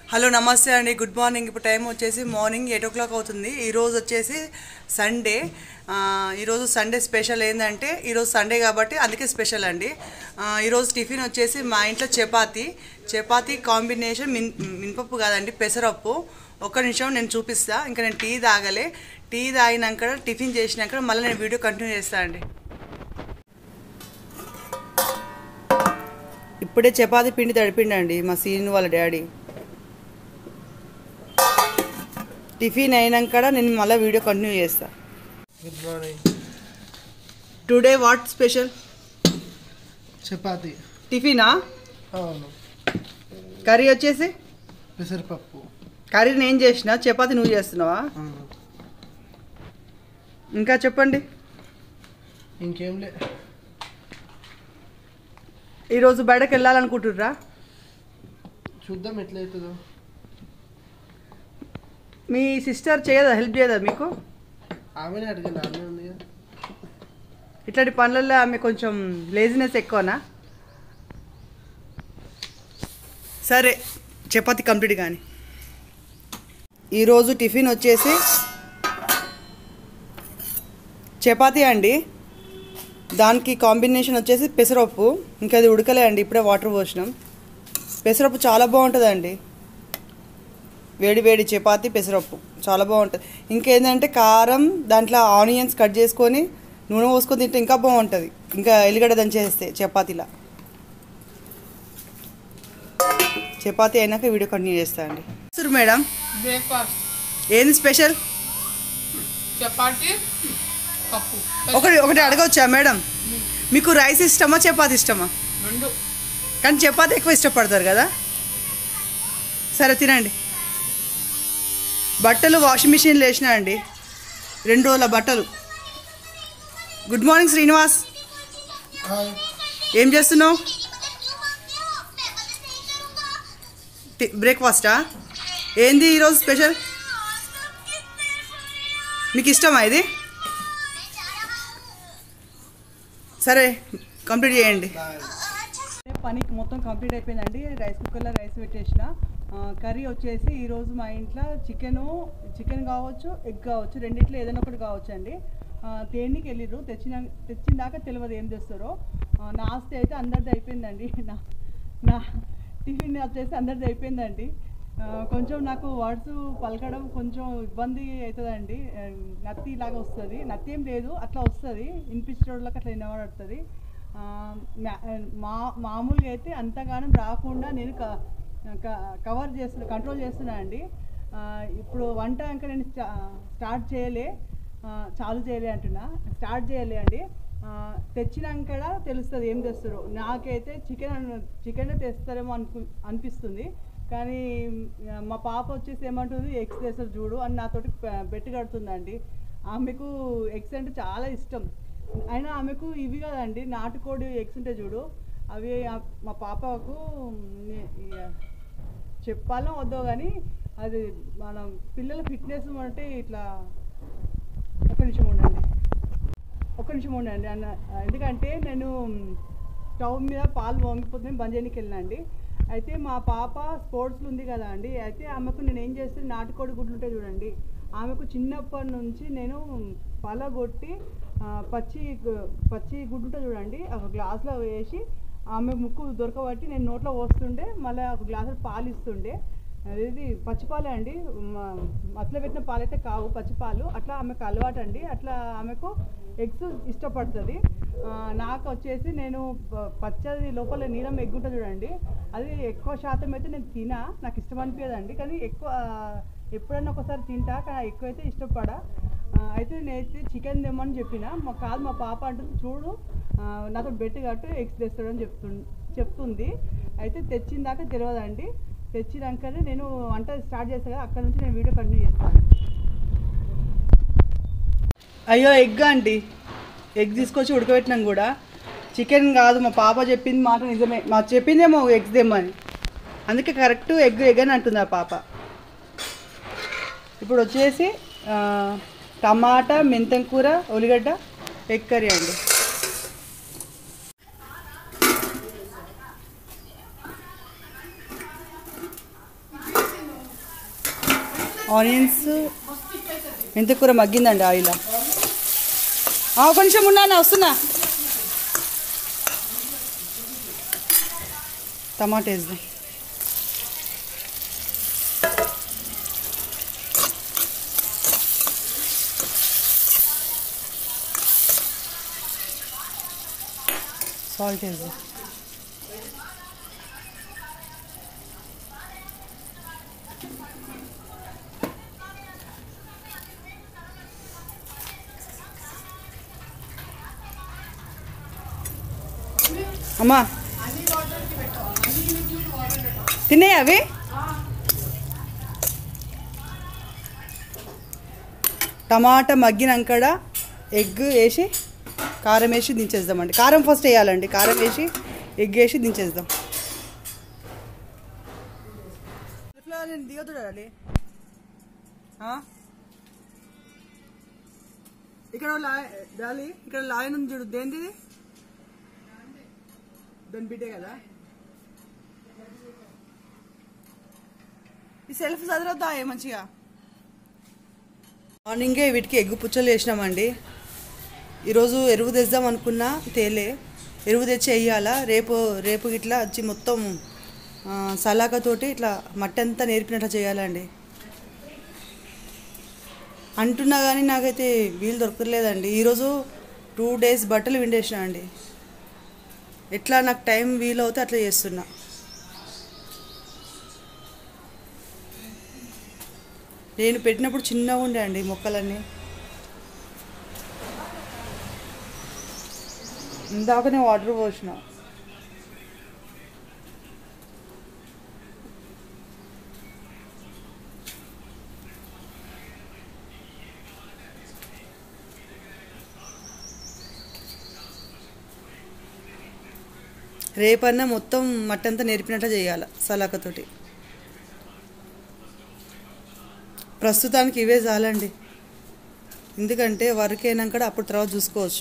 hello namaste అండి good morning ఇప్పుడు time వచ్చేసి మార్నింగ్ ఎయిట్ ఓ క్లాక్ అవుతుంది ఈరోజు వచ్చేసి సండే ఆ, ఈరోజు సండే స్పెషల్ ఏంటంటే ఈరోజు సండే కాబట్టి అందుకే స్పెషల్ అండి ఆ, ఈరోజు టిఫిన్ వచ్చేసి మా ఇంట్లో చపాతి చపాతి కాంబినేషన్ మిన్ మినపప్పు కాదండి పెసరప్పు ఒక్క నిమిషం నేను చూపిస్తా ఇంకా నేను టీ తాగలే టీ తాగినాక టిఫిన్ చేసినాక మళ్ళీ నేను వీడియో కంటిన్యూ చేస్తాను అండి ఇప్పుడే చపాతి పిండి తడిపిండండి మా సీన్ వాళ్ళ డాడీ టిఫిన్ అయినాక నేను మళ్ళీ వీడియో కంటిన్యూ చేస్తా good morning today what special chapati టిఫినా అవును కర్రీ వచ్చేసి పెసరపప్పు కర్రీ నేను చేసిన చపాతి నువ్వు చేస్తున్నావా అవును ఇంకా చెప్పండి ఇంకేం లే ఈరోజు బయటకు వెళ్ళాలనుకుంటుర్రా చూద్దాం ఎట్లయితుందో మీ సిస్టర్ చేయదా హెల్ప్ చేయదా మీకు ఆమెనే అడిగాను ఆమె ఉంది కదా ఇట్లాంటి పనులలో ఆమె కొంచెం లేజినెస్ ఎక్కువనా సరే చపాతి కంప్లీట్ కానీ ఈరోజు టిఫిన్ వచ్చేసి చపాతి అండి దానికి కాంబినేషన్ వచ్చేసి పెసరపప్పు ఇంకా అది ఉడకలే అండి ఇప్పుడే వాటర్ పోసినాం పెసరపప్పు చాలా బాగుంటుందండి వేడి వేడి చపాతి పెసరపప్పు చాలా బాగుంటుంది ఇంకేంటంటే కారం దాంట్లో ఆనియన్స్ కట్ చేసుకొని నూనె పోసుకొని తింటే ఇంకా బాగుంటుంది ఇంకా ఎల్లిగడ్డ దంచేస్తే చపాతీలా చపాతీ అయినాక వీడియో కంటిన్యూ చేస్తా అండి సరే మేడం బ్రేక్ఫాస్ట్ ఏంది స్పెషల్ చపాతి పప్పు ఒకటి ఒకటి అడగవచ్చా మేడం మీకు రైస్ ఇష్టమా చపాతి ఇష్టమా రెండు కానీ చపాతి ఎక్కువ ఇష్టపడతారు కదా సరే తినండి బట్టలు వాషింగ్ మిషన్లో వేసినా అండి రెండు రోజుల బట్టలు గుడ్ మార్నింగ్ శ్రీనివాస్ హాయ్ ఏం చేస్తున్నావు టి- బ్రేక్ఫాస్టా ఏంది ఈరోజు స్పెషల్ మీకు ఇష్టమా ఇది సరే కంప్లీట్ చేయండి పని మొత్తం కంప్లీట్ అయిపోయిందండి రైస్ కుక్కర్లో రైస్ పెట్టేసిన ఆ, కర్రీ వచ్చేసి ఈరోజు మా ఇంట్లో చికెను చికెన్ కావచ్చు ఎగ్ కావచ్చు రెండిట్లో ఏదైనా ఒకటి కావచ్చు అండి ఆ, తేనికి వెళ్ళిర్రు తెచ్చిన తెచ్చిన దాకా తెలియదు ఏం చేస్తారో ఆ, నా ఆస్తి అయితే అందరిది అయిపోయిందండి నా నా టిఫిన్ వచ్చేసి అందరిది అయిపోయిందండి ఆ, కొంచెం నాకు వర్డ్స్ పలకడం కొంచెం ఇబ్బంది అవుతుందండి ఆ, నత్తి లాగా వస్తుంది నత్తి ఏం లేదు అట్లా వస్తుంది వినిపించేటోళ్ళకి అట్లా వినబడుతుంది ఆ, మా- మా మామూలుగా అయితే అంతగానం రాకుండా నేను క- క- కవర్ చేస్తున్నా కంట్రోల్ చేస్తున్నా అండి ఆ, ఇప్పుడు వంట ఇంకా నేను స్టా- స్టార్ట్ చేయలే ఆ, చాలు చేయలే అంటున్నా స్టార్ట్ చేయలే అండి ఆ, తెచ్చినాక తెలుస్తుంది ఏం తెస్తారో నాకైతే చికెన్ చికెన్ తెస్తారేమో అనుకు అనిపిస్తుంది కానీ ఆ, మా పాప వచ్చేసి ఏమంటుంది ఎగ్స్ తెస్తారు చూడు అని నాతోటి పె- బెట్టు కడుతుందండి ఆమెకు ఎగ్స్ అంటే చాలా ఇష్టం అయినా ఆమెకు ఇవి కదండి నాటుకోడి ఎగ్స్ ఉంటాయి చూడు అవి ఆ- మా పాపకు నే- ఇక చెప్పాలో వద్దో కానీ అది మనం పిల్లల ఫిట్నెస్ అంటే ఇట్లా ఒక నిమిషం ఉండండి ఒక నిమిషం ఉండండి అన్న ఎందుకంటే నేను స్టవ్ మీద పాలు వంగిపోతే బంద్ చేయడానికి వెళ్ళినండి అయితే మా పాప స్పోర్ట్స్లో ఉంది కదా అండి అయితే ఆమెకు నేను ఏం చేస్తే నాటుకోడి గుడ్లు ఉంటాయి చూడండి ఆమెకు చిన్నప్పటి నుంచి నేను పలగొట్టి ఆ, పచ్చి గు- పచ్చి గుడ్డు ఉంటుంది చూడండి ఒక గ్లాస్లో వేసి ఆమె ముక్కు దొరకబట్టి నేను నోట్లో పోస్తుండే మళ్ళీ ఒక గ్లాసులో పాలు ఇస్తుండే అది పచ్చిపాలే అండి మ- మసలు పెట్టిన పాలైతే కావు పచ్చిపాలు అట్లా ఆమెకు అలవాటు అండి అట్లా ఆమెకు ఎగ్స్ ఇష్టపడుతుంది ఆ, నాకు వచ్చేసి నేను ప- పచ్చది లోపల నీలం ఎగ్ ఉంటుంది చూడండి అది ఎక్కువ శాతం అయితే నేను తినా నాకు ఇష్టం అనిపించదండి కానీ ఎక్కువ ఎప్పుడైనా ఒకసారి తింటా కానీ ఎక్కువైతే ఇష్టపడా ఆ, అయితే నేనైతే చికెన్ తెమ్మని చెప్పిన మా కాదు మా పాప అంటుంది చూడు ఆ, నాతో బెట్టి కట్టు ఎగ్స్ తెస్తాడని చెప్తు చెప్తుంది అయితే తెచ్చిన దాకా తెలియదండి తెచ్చినాకనే నేను వంట స్టార్ట్ చేస్తాను కదా అక్కడ నుంచి నేను వీడియో కంటిన్యూ చేస్తాను అయ్యో ఎగ్ అండి ఎగ్ తీసుకొచ్చి ఉడకబెట్టినాం కూడా చికెన్ కాదు మా పాప చెప్పింది మాట నిజమే మా చెప్పిందేమో ఎగ్స్ తెమ్మని అందుకే కరెక్ట్ ఎగ్ ఎగ్ అని అంటుంది ఆ పాప ఇప్పుడు వచ్చేసి ఆ, టమాటా మెంతం కూర ఉల్లిగడ్డ ఎగ్ కర్రీ అండి ఆనియన్స్ ఎంత కూర మగ్గిందండి ఆయిల్ ఒక నిమిషం ఉన్నాను వస్తున్నా టమాటా వేద్దాం సాల్ట్ వేద్దాం అమ్మా తిన్నాయి అవి టమాటా మగ్గినాకడ ఎగ్ వేసి కారం వేసి దించేద్దామండి కారం ఫస్ట్ వేయాలండి కారం వేసి ఎగ్ వేసి దించేద్దాం దిగదు ఇక్కడ లాయ్ డాలి ఇక్కడ లాయన్ ఉంది చూడు దేనిది దాని బిడ్డే కదా ఈ సెల్ఫ్ చదవద్దా ఏ మంచిగా మార్నింగే వీటికి ఎగ్గు పుచ్చలు వేసినామండి ఈరోజు ఎరువు తెద్దాం అనుకున్నా తేలే ఎరువు తెచ్చి వేయాలా రేపు రేపు ఇట్లా వచ్చి మొత్తం ఆ, సలాకతోటి ఇట్లా మట్టి అంతా నేర్పినట్లు చేయాలండి అంటున్నా కానీ నాకైతే వీలు దొరకలేదండి ఈరోజు టూ డేస్ బట్టలు విండేసిన అండి ఎట్లా నాకు టైం వీలవుతే అట్లా చేస్తున్నా నేను పెట్టినప్పుడు చిన్నగా ఉండే అండి మొక్కలన్నీ ఇందాకనే వాటర్ పోసిన రేపన్నా మొత్తం మట్టంతా నేర్పినట్టు చేయాలి సలాకతోటి ప్రస్తుతానికి ఇవే చాలండి ఎందుకంటే వర్క్ అయినాక అప్పుడు తర్వాత చూసుకోవచ్చు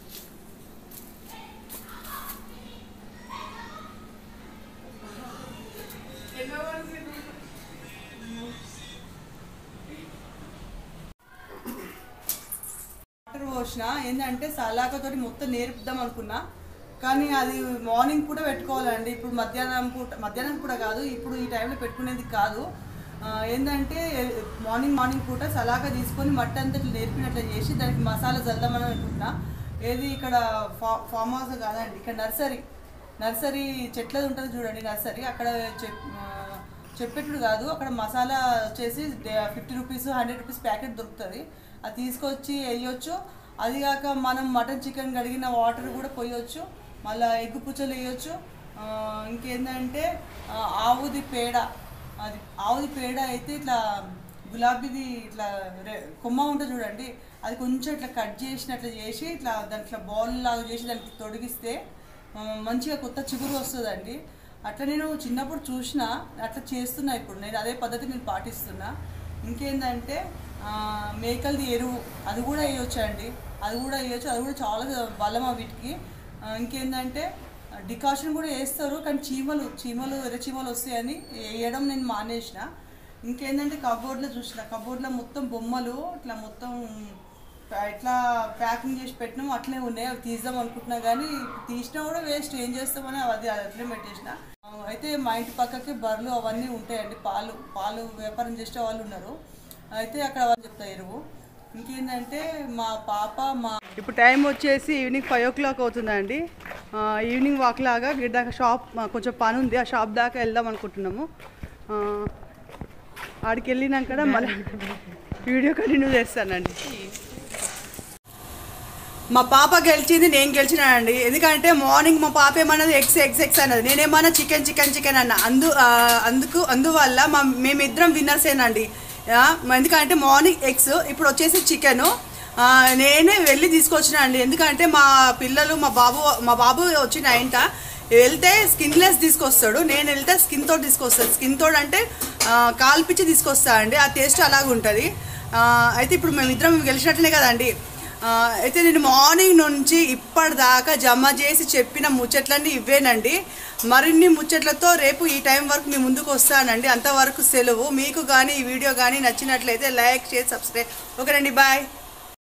వాటర్ పోసిన ఏంటంటే సలాకతోటి మొత్తం నేర్పుదాం అనుకున్నా కానీ అది మార్నింగ్ కూడా పెట్టుకోవాలండి ఇప్పుడు మధ్యాహ్నం పూట మధ్యాహ్నం కూడా కాదు ఇప్పుడు ఈ టైంలో పెట్టుకునేది కాదు ఆ, ఏంటంటే మార్నింగ్ మార్నింగ్ పూట సలాక తీసుకొని మట్టి అంతా ఇట్లా నేర్పినట్లు చేసి దానికి మసాలా చల్దామని అనుకుంటున్నా ఏది ఇక్కడ ఫా ఫామ్ హౌస్ కాదండి ఇక్కడ నర్సరీ నర్సరీ చెట్లది ఉంటుంది చూడండి నర్సరీ అక్కడ చెప్ ఆ, చెప్పేటప్పుడు కాదు అక్కడ మసాలా వచ్చేసి fifty rupees hundred rupees packet దొరుకుతుంది అది తీసుకొచ్చి వేయొచ్చు అది కాక మనం మటన్ చికెన్ కడిగిన వాటర్ కూడా పోయొచ్చు మళ్ళీ ఎగ్ పుచ్చలు వేయొచ్చు ఆ, ఇంకేంటంటే ఆ, ఆవుది పేడ అది ఆవుది పేడ అయితే ఇట్లా గులాబీది ఇట్లా రె- కొమ్మ ఉంటుంది చూడండి అది కొంచెం ఇట్లా కట్ చేసినట్లు చేసి ఇట్లా దాంట్లో బాల్ లాగా చేసి దానికి తొడిగిస్తే ఆ, మంచిగా కొత్త చిగురు వస్తుందండి అట్లా నేను చిన్నప్పుడు చూసిన అట్లా చేస్తున్నా ఇప్పుడు నేను అదే పద్ధతి నేను పాటిస్తున్నా ఇంకేంటంటే ఆ, మేకలది ఎరువు అది కూడా వేయొచ్చు అండి అది కూడా వేయొచ్చు అది కూడా చాలా బలం ఆ వీటికి ఆ, ఇంకేంటంటే డికాషన్ కూడా వేస్తారు కానీ చీమలు చీమలు ఎర్ర చీమలు వస్తాయని వేయడం నేను మానేసిన ఇంకేంటంటే కబోర్డ్లో చూసిన కబోర్డ్లో మొత్తం బొమ్మలు ఇట్లా మొత్తం ప్యా- ఇట్లా ప్యాకింగ్ చేసి పెట్టినాం అట్లే ఉన్నాయి అవి తీద్దాం అనుకుంటున్నా కానీ తీసినా కూడా వేస్ట్ ఏం చేస్తామని అది అట్లే పెట్టేసిన ఆ, అయితే మా ఇంటి పక్కకి బర్రెలు అవన్నీ ఉంటాయండి పాలు పాలు వ్యాపారం చేసే వాళ్ళు ఉన్నారు అయితే అక్కడ వాళ్ళు చెప్తా ఎరువు ఇంకేంటంటే మా పాప మా ఇప్పుడు టైం వచ్చేసి ఈవినింగ్ ఫైవ్ ఓ క్లాక్ అవుతుందండి ఆ, ఈవినింగ్ వాక్ లాగా గిడ్డాక షాప్ ఆ, కొంచెం పని ఉంది ఆ షాప్ దాకా వెళ్దాం అనుకుంటున్నాము ఆ, ఆడికి వెళ్ళినాక మళ్ళీ వీడియో కంటిన్యూ చేస్తానండి మా పాప గెలిచింది నేను గెలిచినానండి ఎందుకంటే మార్నింగ్ మా పాప ఏమన్నది ఎగ్స్ ఎగ్స్ ఎగ్స్ అన్నది నేనేమన్నా చికెన్ చికెన్ చికెన్ అన్న అందు ఆ, అందుకు అందువల్ల మా మేమిద్దరం విన్నర్సేనండి ఆ, ఎందుకంటే మార్నింగ్ ఎగ్స్ ఇప్పుడు వచ్చేసి చికెన్ నేనే వెళ్ళి తీసుకొచ్చిన అండి ఎందుకంటే మా పిల్లలు మా బాబు మా బాబు వచ్చిన ఇంట వెళ్తే స్కిన్లెస్ తీసుకొస్తాడు నేను వెళ్తే స్కిన్ తోటి తీసుకొస్తాడు స్కిన్ తోడు అంటే ఆ, కాల్పిచ్చి తీసుకొస్తా అండి ఆ టేస్ట్ అలాగ ఉంటుంది అయితే ఇప్పుడు మేమిద్దరం గెలిచినట్లే కదండి ఆ, అయితే నేను మార్నింగ్ నుంచి ఇప్పటిదాకా జమ చేసి చెప్పిన ముచ్చట్లన్నీ ఇవేనండి మరిన్ని ముచ్చట్లతో రేపు ఈ టైం వరకు మీ ముందుకు వస్తానండి అంతవరకు సెలవు మీకు కానీ ఈ వీడియో కానీ నచ్చినట్లయితే లైక్ చేసి సబ్స్క్రైబ్ ఓకేనండి బాయ్